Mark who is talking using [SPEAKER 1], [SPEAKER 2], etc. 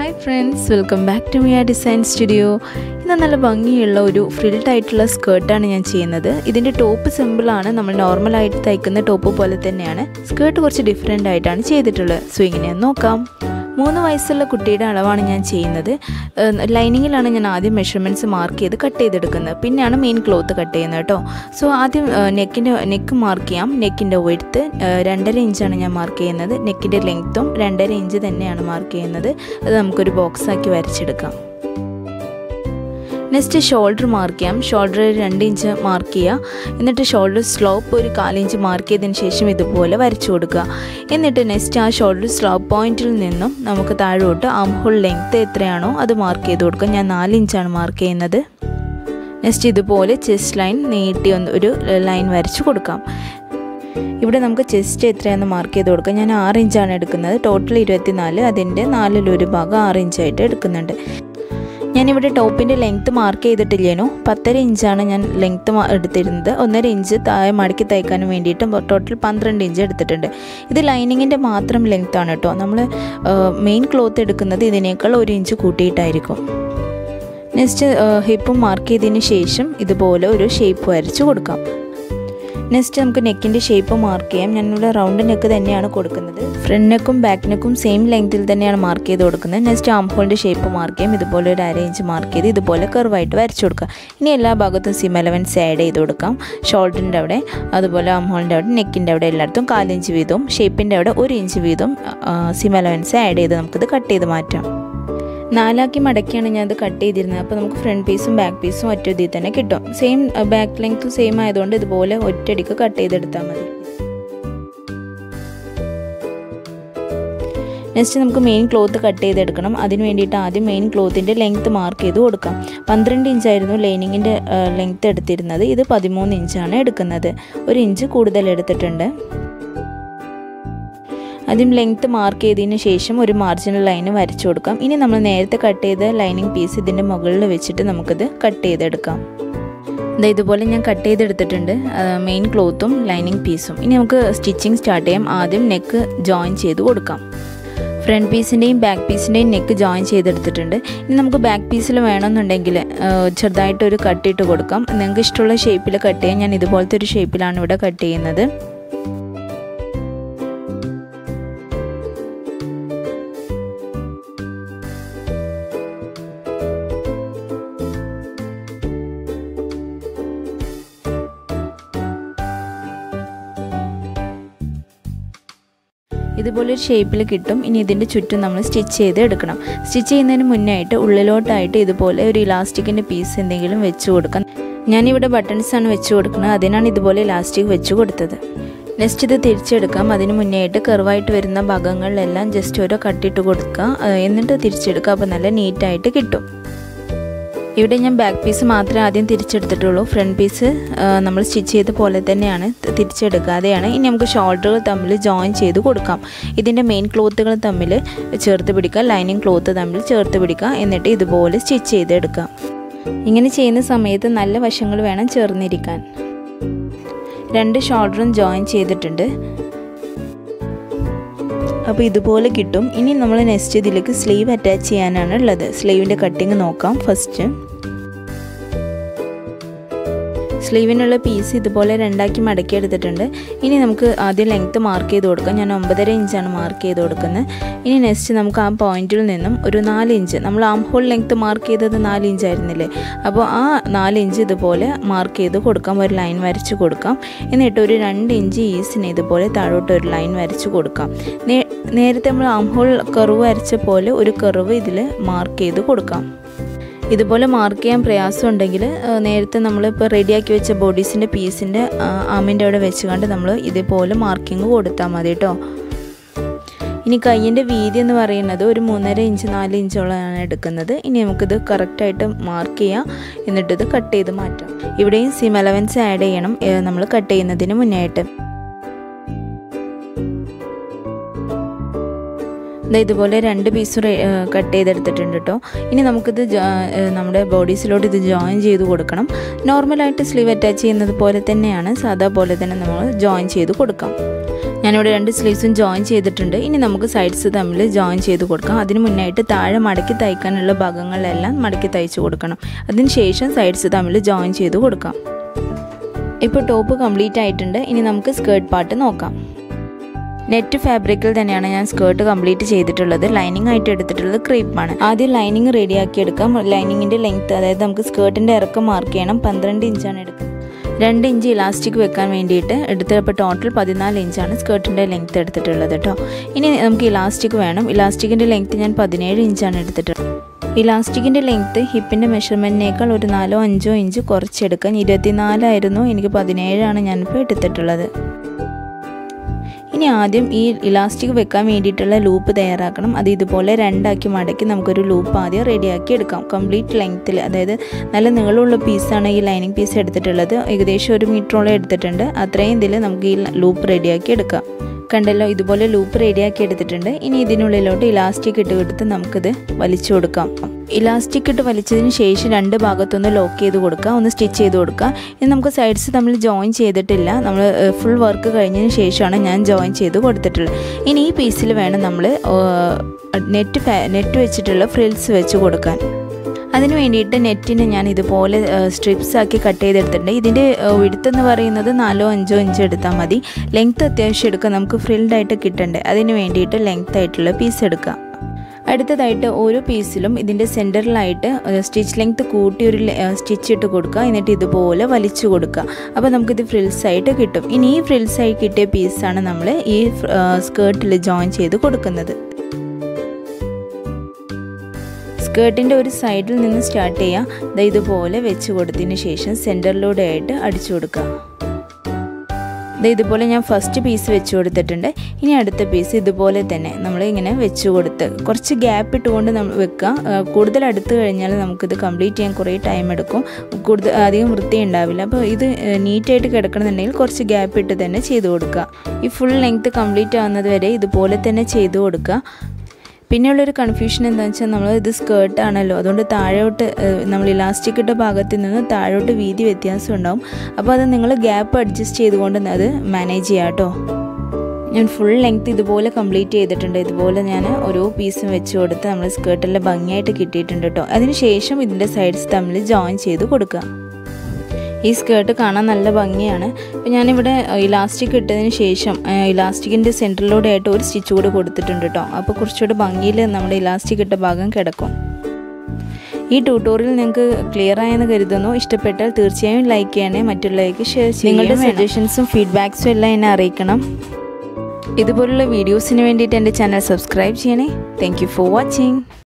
[SPEAKER 1] hi friends welcome back to Mia design studio ഇന്ന് നല്ല ഭംഗിയുള്ള ഒരു ഫ്രിൽഡ് ആയിട്ടുള്ള സ്കേർട്ടാണ് ഞാൻ ചെയ്യുന്നത് ഇതിൻ്റെ ടോപ്പ് സിമ്പിളാണ് നമ്മൾ നോർമലായിട്ട് തയ്ക്കുന്ന ടോപ്പ് പോലെ തന്നെയാണ് സ്കേർട്ട് കുറച്ച് ഡിഫറെൻ്റ് ആയിട്ടാണ് ചെയ്തിട്ടുള്ളത് സോ ഇങ്ങനെയൊന്ന് നോക്കാം മൂന്ന് വയസ്സുള്ള കുട്ടിയുടെ അളവാണ് ഞാൻ ചെയ്യുന്നത് ലൈനിങ്ങിലാണ് ഞാൻ ആദ്യം മെഷർമെൻറ്റ്സ് മാർക്ക് ചെയ്ത് കട്ട് ചെയ്തെടുക്കുന്നത് പിന്നെയാണ് മെയിൻ ക്ലോത്ത് കട്ട് ചെയ്യുന്നത് കേട്ടോ സോ ആദ്യം നെക്കിൻ്റെ നെക്ക് മാർക്ക് ചെയ്യാം നെക്കിൻ്റെ വെടുത്ത് രണ്ടര ഇഞ്ചാണ് ഞാൻ മാർക്ക് ചെയ്യുന്നത് നെക്കിൻ്റെ ലെങ്ത്തും രണ്ടര ഇഞ്ച് തന്നെയാണ് മാർക്ക് ചെയ്യുന്നത് അത് നമുക്കൊരു ബോക്സാക്കി വരച്ചെടുക്കാം നെക്സ്റ്റ് ഷോൾഡർ മാർക്ക് ചെയ്യാം ഷോൾഡർ രണ്ട് ഇഞ്ച് മാർക്ക് ചെയ്യുക എന്നിട്ട് ഷോൾഡർ സ്ലോപ്പ് ഒരു കാലിഞ്ച് മാർക്ക് ചെയ്തതിന് ശേഷം ഇതുപോലെ വരച്ചു കൊടുക്കുക എന്നിട്ട് നെക്സ്റ്റ് ആ ഷോൾഡർ സ്ലോപ്പ് പോയിന്റിൽ നിന്നും നമുക്ക് താഴോട്ട് ആം ഹോൾ ലെങ്ത്ത് എത്രയാണോ അത് മാർക്ക് ചെയ്ത് കൊടുക്കുക ഞാൻ നാല് ഇഞ്ചാണ് മാർക്ക് ചെയ്യുന്നത് നെക്സ്റ്റ് ഇതുപോലെ ചെസ്റ്റ് ലൈൻ നീട്ടി ഒന്ന് ഒരു ലൈൻ വരച്ച് കൊടുക്കാം ഇവിടെ നമുക്ക് ചെസ്റ്റ് എത്രയാണെന്ന് മാർക്ക് ചെയ്ത് കൊടുക്കാം ഞാൻ ആറ് ഇഞ്ചാണ് എടുക്കുന്നത് ടോട്ടൽ ഇരുപത്തിനാല് അതിൻ്റെ നാലിലൊരു ഭാഗം ആറ് ഇഞ്ചായിട്ട് എടുക്കുന്നുണ്ട് ഞാനിവിടെ ടോപ്പിൻ്റെ ലെങ്ത്ത് മാർക്ക് ചെയ്തിട്ടില്ലേനോ പത്തര ഇഞ്ചാണ് ഞാൻ ലെങ്ത്ത് എടുത്തിരുന്നത് ഒന്നര ഇഞ്ച് താഴെ മടക്കി തയ്ക്കാനും വേണ്ടിയിട്ട് ടോട്ടൽ പന്ത്രണ്ട് ഇഞ്ച് എടുത്തിട്ടുണ്ട് ഇത് ലൈനിങ്ങിൻ്റെ മാത്രം ലെങ്ത്താണ് കേട്ടോ നമ്മൾ മെയിൻ ക്ലോത്ത് എടുക്കുന്നത് ഇതിനേക്കാൾ ഒരു ഇഞ്ച് കൂട്ടിയിട്ടായിരിക്കും നെക്സ്റ്റ് ഹിപ്പും മാർക്ക് ചെയ്തതിന് ശേഷം ഇതുപോലെ ഒരു ഷേപ്പ് വരച്ച് കൊടുക്കാം നെക്സ്റ്റ് നമുക്ക് നെക്കിൻ്റെ ഷേപ്പ് മാർക്ക് ചെയ്യാം ഞാനിവിടെ റൗണ്ട് നെക്ക് തന്നെയാണ് കൊടുക്കുന്നത് ഫ്രണ്ട് നെക്കും ബാക്ക് നെക്കും സെയിം ലെങ്ത്തിൽ തന്നെയാണ് മാർക്ക് ചെയ്ത് കൊടുക്കുന്നത് നെക്സ്റ്റ് ആം ഹോളിൻ്റെ ഷേപ്പ് മാർക്ക് ചെയ്യാം ഇതുപോലെ ഒരു അര ഇഞ്ച് മാർക്ക് ചെയ്ത് ഇതുപോലെ കർവായിട്ട് വരച്ചു കൊടുക്കുക ഇനി എല്ലാ ഭാഗത്തും സിം എലവൻസ് ആഡ് ചെയ്ത് കൊടുക്കാം ഷോൾഡറിൻ്റെ അവിടെ അതുപോലെ ആം ഹോളിൻ്റെ അവിടെ നെക്കിൻ്റെ അവിടെ എല്ലായിടത്തും കാലിഞ്ച് വീതവും ഷേപ്പിൻ്റെ അവിടെ ഒരു ഇഞ്ച് വീതവും സിം എലവൻസ് ആഡ് ചെയ്ത് നമുക്കിത് കട്ട് ചെയ്ത് മാറ്റാം നാലാക്കി മടക്കിയാണ് ഞാൻ ഇത് കട്ട് ചെയ്തിരുന്നത് അപ്പോൾ നമുക്ക് ഫ്രണ്ട് പീസും ബാക്ക് പീസും ഒറ്റ ഇതിൽ തന്നെ കിട്ടും സെയിം ബാക്ക് ലെങ്ത്തും സെയിം ആയതുകൊണ്ട് ഇതുപോലെ ഒറ്റയടിക്ക് കട്ട് ചെയ്തെടുത്താൽ മതി നെക്സ്റ്റ് നമുക്ക് മെയിൻ ക്ലോത്ത് കട്ട് ചെയ്തെടുക്കണം അതിന് വേണ്ടിയിട്ട് ആദ്യം മെയിൻ ക്ലോത്തിൻ്റെ ലെങ്ത്ത് മാർക്ക് ചെയ്ത് കൊടുക്കാം പന്ത്രണ്ട് ഇഞ്ചായിരുന്നു ലൈനിങ്ങിൻ്റെ ലെങ്ത്ത് എടുത്തിരുന്നത് ഇത് പതിമൂന്ന് ഇഞ്ചാണ് എടുക്കുന്നത് ഒരു ഇഞ്ച് കൂടുതൽ എടുത്തിട്ടുണ്ട് ആദ്യം ലെങ്ത്ത് മാർക്ക് ചെയ്തതിന് ശേഷം ഒരു മാർജിനൽ ലൈന് വരച്ചു കൊടുക്കാം ഇനി നമ്മൾ നേരത്തെ കട്ട് ചെയ്ത ലൈനിങ് പീസ് ഇതിൻ്റെ മുകളിൽ വെച്ചിട്ട് നമുക്കിത് കട്ട് ചെയ്തെടുക്കാം ഇതാ ഇതുപോലെ ഞാൻ കട്ട് ചെയ്തെടുത്തിട്ടുണ്ട് മെയിൻ ക്ലോത്തും ലൈനിങ് പീസും ഇനി നമുക്ക് സ്റ്റിച്ചിങ് സ്റ്റാർട്ട് ചെയ്യാം ആദ്യം നെക്ക് ജോയിൻ ചെയ്ത് കൊടുക്കാം ഫ്രണ്ട് പീസിൻ്റെയും ബാക്ക് പീസിൻ്റെയും നെക്ക് ജോയിൻ ചെയ്തെടുത്തിട്ടുണ്ട് ഇനി നമുക്ക് ബാക്ക് പീസിൽ വേണമെന്നുണ്ടെങ്കിൽ ചെറുതായിട്ടൊരു കട്ടിട്ട് കൊടുക്കാം നിങ്ങൾക്ക് ഇഷ്ടമുള്ള ഷേപ്പിൽ കട്ട് ചെയ്യാം ഞാൻ ഇതുപോലത്തെ ഒരു ഷേപ്പിലാണ് ഇവിടെ കട്ട് ചെയ്യുന്നത് ഇതുപോലെ ഒരു ഷേപ്പിൽ കിട്ടും ഇനി ഇതിൻ്റെ ചുറ്റും നമ്മൾ സ്റ്റിച്ച് ചെയ്ത് എടുക്കണം സ്റ്റിച്ച് ചെയ്യുന്നതിന് മുന്നായിട്ട് ഉള്ളിലോട്ടായിട്ട് ഇതുപോലെ ഒരു ഇലാസ്റ്റിക്കിൻ്റെ പീസ് എന്തെങ്കിലും വെച്ച് കൊടുക്കാം ഞാനിവിടെ ബട്ടൺസ് ആണ് വെച്ച് കൊടുക്കുന്നത് അതിനാണ് ഇതുപോലെ ഇലാസ്റ്റിക് വെച്ച് കൊടുത്തത് നെക്സ്റ്റ് ഇത് തിരിച്ചെടുക്കാം അതിന് മുന്നേ ആയിട്ട് കർവായിട്ട് വരുന്ന ഭാഗങ്ങളിലെല്ലാം ജസ്റ്റ് ഓരോ കട്ടിട്ട് കൊടുക്കുക എന്നിട്ട് തിരിച്ചെടുക്കുക അപ്പോൾ നല്ല നീറ്റായിട്ട് കിട്ടും ഇവിടെ ഞാൻ ബാക്ക് പീസ് മാത്രമേ ആദ്യം തിരിച്ചെടുത്തിട്ടുള്ളൂ ഫ്രണ്ട് പീസ് നമ്മൾ സ്റ്റിച്ച് ചെയ്ത പോലെ തന്നെയാണ് തിരിച്ചെടുക്കാതെയാണ് ഇനി നമുക്ക് ഷോൾഡറുകൾ തമ്മിൽ ജോയിൻ ചെയ്ത് കൊടുക്കാം ഇതിൻ്റെ മെയിൻ ക്ലോത്തുകൾ തമ്മിൽ ചേർത്ത് പിടിക്കുക ലൈനിങ് ക്ലോത്ത് തമ്മിൽ ചേർത്ത് പിടിക്കുക എന്നിട്ട് ഇതുപോലെ സ്റ്റിച്ച് ചെയ്തെടുക്കാം ഇങ്ങനെ ചെയ്യുന്ന സമയത്ത് നല്ല വശങ്ങൾ വേണം ചേർന്നിരിക്കാൻ രണ്ട് ഷോൾഡറും ജോയിൻ ചെയ്തിട്ടുണ്ട് അപ്പോൾ ഇതുപോലെ കിട്ടും ഇനി നമ്മൾ നെക്സ്റ്റ് ഇതിലേക്ക് സ്ലീവ് അറ്റാച്ച് ചെയ്യാനാണ് ഉള്ളത് സ്ലീവിൻ്റെ കട്ടിങ് നോക്കാം ഫസ്റ്റ് സ്ലീവിനുള്ള പീസ് ഇതുപോലെ രണ്ടാക്കി മടക്കി എടുത്തിട്ടുണ്ട് ഇനി നമുക്ക് ആദ്യം ലെങ്ത്ത് മാർക്ക് ചെയ്ത് കൊടുക്കാം ഞാൻ ഒമ്പതര ഇഞ്ചാണ് മാർക്ക് ചെയ്ത് കൊടുക്കുന്നത് ഇനി നെക്സ്റ്റ് നമുക്ക് ആ പോയിന്റിൽ നിന്നും ഒരു നാല് ഇഞ്ച് നമ്മൾ ആം ഹോൾ ലെങ്ത്ത് മാർക്ക് ചെയ്തത് നാല് ഇഞ്ച് ആയിരുന്നില്ലേ അപ്പോൾ ആ നാല് ഇഞ്ച് ഇതുപോലെ മാർക്ക് ചെയ്ത് കൊടുക്കാം ഒരു ലൈൻ വരച്ച് കൊടുക്കാം എന്നിട്ട് ഒരു രണ്ട് ഇഞ്ച് ഈസിന് ഇതുപോലെ താഴോട്ട് ഒരു ലൈൻ വരച്ച് കൊടുക്കാം നേരത്തെ നമ്മൾ ആം ഹോൾ കർവ് വരച്ച പോലെ ഒരു കർവ് ഇതിൽ മാർക്ക് ചെയ്ത് കൊടുക്കാം ഇതുപോലെ മാർക്ക് ചെയ്യാൻ പ്രയാസം ഉണ്ടെങ്കിൽ നേരത്തെ നമ്മളിപ്പോൾ റെഡിയാക്കി വെച്ച ബോഡീസിൻ്റെ പീസിൻ്റെ ആമിൻ്റെ അവിടെ വെച്ചുകൊണ്ട് നമ്മൾ ഇതേപോലെ മാർക്കിങ് കൊടുത്താൽ മതി കേട്ടോ ഇനി കയ്യിൻ്റെ വീതി എന്ന് പറയുന്നത് ഒരു മൂന്നര ഇഞ്ച് നാല് ഇഞ്ചോളമാണ് എടുക്കുന്നത് ഇനി നമുക്കിത് കറക്റ്റായിട്ട് മാർക്ക് ചെയ്യാം എന്നിട്ടിത് കട്ട് ചെയ്ത് മാറ്റാം ഇവിടെയും സിം അലവൻസ് ആഡ് ചെയ്യണം നമ്മൾ കട്ട് ചെയ്യുന്നതിന് മുന്നായിട്ട് ഇതുപോലെ രണ്ട് പീസ് കട്ട് ചെയ്തെടുത്തിട്ടുണ്ട് കേട്ടോ ഇനി നമുക്കിത് നമ്മുടെ ബോഡീസിലോട്ട് ഇത് ജോയിൻ ചെയ്ത് കൊടുക്കണം നോർമലായിട്ട് സ്ലീവ് അറ്റാച്ച് ചെയ്യുന്നത് പോലെ തന്നെയാണ് സാധാ പോലെ തന്നെ നമ്മൾ ജോയിൻ ചെയ്ത് കൊടുക്കാം ഞാനിവിടെ രണ്ട് സ്ലീവ്സും ജോയിൻ ചെയ്തിട്ടുണ്ട് ഇനി നമുക്ക് സൈഡ്സ് തമ്മിൽ ജോയിൻ ചെയ്ത് കൊടുക്കാം അതിന് മുന്നായിട്ട് താഴെ മടക്കി തയ്ക്കാനുള്ള ഭാഗങ്ങളിലെല്ലാം മടക്കി തയ്ച്ച് കൊടുക്കണം അതിന് ശേഷം സൈഡ്സ് തമ്മിൽ ജോയിൻ ചെയ്ത് കൊടുക്കാം ഇപ്പോൾ ടോപ്പ് കംപ്ലീറ്റ് ആയിട്ടുണ്ട് ഇനി നമുക്ക് സ്കേർട്ട് പാർട്ട് നോക്കാം നെറ്റ് ഫാബ്രിക്കിൽ തന്നെയാണ് ഞാൻ സ്കേർട്ട് കംപ്ലീറ്റ് ചെയ്തിട്ടുള്ളത് ലൈനിങ് ആയിട്ട് എടുത്തിട്ടുള്ളത് ക്രീപ്പാണ് ആദ്യം ലൈനിങ് റെഡിയാക്കി എടുക്കാം ലൈനിങ്ങിൻ്റെ ലെങ്ത്ത് അതായത് നമുക്ക് സ്കേർട്ടിൻ്റെ ഇറക്കം മാർക്ക് ചെയ്യണം പന്ത്രണ്ട് ഇഞ്ചാണ് എടുക്കുന്നത് രണ്ട് ഇഞ്ച് ഇലാസ്റ്റിക് വെക്കാൻ വേണ്ടിയിട്ട് എടുത്തപ്പോൾ ടോട്ടൽ പതിനാല് ഇഞ്ചാണ് സ്കേർട്ടിൻ്റെ ലെങ്ത്ത് എടുത്തിട്ടുള്ളത് കേട്ടോ ഇനി നമുക്ക് ഇലാസ്റ്റിക് വേണം ഇലാസ്റ്റിക്കിൻ്റെ ലെങ്ത്ത് ഞാൻ പതിനേഴ് ഇഞ്ചാണ് എടുത്തിട്ടുള്ളത് ഇലാസ്റ്റിക്കിൻ്റെ ലെങ്ത്ത് ഹിപ്പിൻ്റെ മെഷർമെൻറ്റിനേക്കാൾ ഒരു നാലോ അഞ്ചോ ഇഞ്ച് കുറച്ചെടുക്കാൻ ഇരുപത്തിനാലായിരുന്നു എനിക്ക് പതിനേഴാണ് ഞാനിപ്പോൾ എടുത്തിട്ടുള്ളത് ഇനി ആദ്യം ഈ ഇലാസ്റ്റിക് വെക്കാൻ വേണ്ടിയിട്ടുള്ള ലൂപ്പ് തയ്യാറാക്കണം അത് ഇതുപോലെ രണ്ടാക്കി മടക്കി നമുക്കൊരു ലൂപ്പ് ആദ്യം റെഡിയാക്കി എടുക്കാം കംപ്ലീറ്റ് ലെങ്ത്തിൽ അതായത് നല്ല നീളമുള്ള പീസാണ് ഈ ലൈനിങ് പീസ് എടുത്തിട്ടുള്ളത് ഏകദേശം ഒരു മീറ്ററോളം എടുത്തിട്ടുണ്ട് അത്രയും ഇതിൽ നമുക്ക് ഈ ലൂപ്പ് റെഡിയാക്കി എടുക്കാം കണ്ടല്ലോ ഇതുപോലെ ലൂപ്പ് റെഡിയാക്കി എടുത്തിട്ടുണ്ട് ഇനി ഇതിനുള്ളിലോട്ട് ഇലാസ്റ്റിക് ഇട്ട് കൊടുത്ത് നമുക്കിത് വലിച്ചു കൊടുക്കാം ഇലാസ്റ്റിക് ഇട്ട് വലിച്ചതിന് ശേഷം രണ്ട് ഭാഗത്തൊന്ന് ലോക്ക് ചെയ്ത് കൊടുക്കുക ഒന്ന് സ്റ്റിച്ച് ചെയ്ത് കൊടുക്കുക ഇനി നമുക്ക് സൈഡ്സ് തമ്മിൽ ജോയിൻ ചെയ്തിട്ടില്ല നമ്മൾ ഫുൾ വർക്ക് കഴിഞ്ഞതിന് ശേഷമാണ് ഞാൻ ജോയിൻ ചെയ്ത് കൊടുത്തിട്ടുള്ളത് ഇനി ഈ പീസിൽ വേണം നമ്മൾ നെറ്റ് നെറ്റ് വെച്ചിട്ടുള്ള ഫ്രിൽസ് വെച്ച് കൊടുക്കാൻ അതിന് വേണ്ടിയിട്ട് നെറ്റിന് ഞാൻ ഇതുപോലെ സ്ട്രിപ്സ് ആക്കി കട്ട് ചെയ്തെടുത്തിട്ടുണ്ട് ഇതിൻ്റെ വിടുത്ത് എന്ന് പറയുന്നത് നാലോ അഞ്ചോ ഇഞ്ച് എടുത്താൽ മതി ലെങ്ത്ത് അത്യാവശ്യം എടുക്കാം നമുക്ക് ഫ്രിൽഡ് ആയിട്ട് കിട്ടണ്ടേ അതിന് വേണ്ടിയിട്ട് ലെങ്ത്ത് ആയിട്ടുള്ള പീസ് എടുക്കാം അടുത്തതായിട്ട് ഓരോ പീസിലും ഇതിൻ്റെ സെൻറ്ററിലായിട്ട് സ്റ്റിച്ച് ലെങ്ത്ത് കൂട്ടി ഒരു സ്റ്റിച്ച് ഇട്ട് കൊടുക്കുക എന്നിട്ട് ഇതുപോലെ വലിച്ചു കൊടുക്കുക അപ്പോൾ നമുക്കിത് ഫ്രിൽസ് ആയിട്ട് കിട്ടും ഇനി ഈ ഫ്രിൽസ് ആയി കിട്ടിയ പീസാണ് നമ്മൾ ഈ സ്കേർട്ടിൽ ജോയിൻ ചെയ്ത് കൊടുക്കുന്നത് സ്കേർട്ടിൻ്റെ ഒരു സൈഡിൽ നിന്ന് സ്റ്റാർട്ട് ചെയ്യുക ദാ ഇതുപോലെ വെച്ച് കൊടുത്തതിന് ശേഷം സെൻറ്ററിലൂടെ ആയിട്ട് അടിച്ചു കൊടുക്കുക ദാ ഇതുപോലെ ഞാൻ ഫസ്റ്റ് പീസ് വെച്ച് കൊടുത്തിട്ടുണ്ട് ഇനി അടുത്ത പീസ് ഇതുപോലെ തന്നെ നമ്മൾ ഇങ്ങനെ വെച്ച് കൊടുത്ത് കുറച്ച് ഗ്യാപ്പ് ഇട്ടുകൊണ്ട് നമ്മൾ വെക്കുക കൂടുതൽ അടുത്ത് കഴിഞ്ഞാൽ നമുക്കിത് കംപ്ലീറ്റ് ചെയ്യാൻ കുറേ ടൈം എടുക്കും കൂടുതൽ അധികം വൃത്തി ഉണ്ടാവില്ല അപ്പോൾ ഇത് നീറ്റായിട്ട് കിടക്കണമെന്നുണ്ടെങ്കിൽ കുറച്ച് ഗ്യാപ്പ് ഇട്ട് തന്നെ ചെയ്ത് കൊടുക്കുക ഈ ഫുൾ ലെങ്ത്ത് കംപ്ലീറ്റ് ആവുന്നത് വരെ ഇതുപോലെ തന്നെ ചെയ്ത് കൊടുക്കുക പിന്നെയുള്ളൊരു കൺഫ്യൂഷൻ എന്താണെന്ന് വെച്ചാൽ നമ്മൾ ഇത് സ്കേർട്ടാണല്ലോ അതുകൊണ്ട് താഴോട്ട് നമ്മൾ ഇലാസ്റ്റിക് ഇട്ട ഭാഗത്തിൽ നിന്ന് താഴോട്ട് വീതി വ്യത്യാസം ഉണ്ടാവും അപ്പോൾ അത് നിങ്ങൾ ഗ്യാപ്പ് അഡ്ജസ്റ്റ് ചെയ്തുകൊണ്ട് അത് മാനേജ് ചെയ്യാം കേട്ടോ ഞാൻ ഫുൾ ലെങ്ത് ഇതുപോലെ കംപ്ലീറ്റ് ചെയ്തിട്ടുണ്ട് ഇതുപോലെ ഞാൻ ഓരോ പീസും വെച്ച് കൊടുത്ത് നമ്മൾ സ്കേർട്ടെല്ലാം ഭംഗിയായിട്ട് കിട്ടിയിട്ടുണ്ട് കേട്ടോ അതിന് ശേഷം ഇതിൻ്റെ സൈഡ്സ് തമ്മിൽ ജോയിൻ ചെയ്ത് കൊടുക്കുക ഈ സ്കേർട്ട് കാണാൻ നല്ല ഭംഗിയാണ് അപ്പോൾ ഞാനിവിടെ ഇലാസ്റ്റിക് ഇട്ടതിന് ശേഷം ഇലാസ്റ്റിക്കിൻ്റെ സെൻറ്ററിലൂടെ ആയിട്ട് ഒരു സ്റ്റിച്ച് കൂടി കൊടുത്തിട്ടുണ്ട് കേട്ടോ അപ്പോൾ കുറച്ചുകൂടി ഭംഗിയിൽ നമ്മുടെ ഇലാസ്റ്റിക് ഇട്ട ഭാഗം കിടക്കും ഈ ട്യൂട്ടോറിയൽ നിങ്ങൾക്ക് ക്ലിയർ ആയെന്ന് കരുതുന്നു ഇഷ്ടപ്പെട്ടാൽ തീർച്ചയായും ലൈക്ക് ചെയ്യണേ മറ്റുള്ളവർക്ക് ഷെയർ ചെയ്യും നിങ്ങളുടെ സജഷൻസും ഫീഡ്ബാക്സും എല്ലാം എന്നെ അറിയിക്കണം ഇതുപോലുള്ള വീഡിയോസിന് വേണ്ടിയിട്ട് എൻ്റെ ചാനൽ സബ്സ്ക്രൈബ് ചെയ്യണേ താങ്ക് ഫോർ വാച്ചിങ്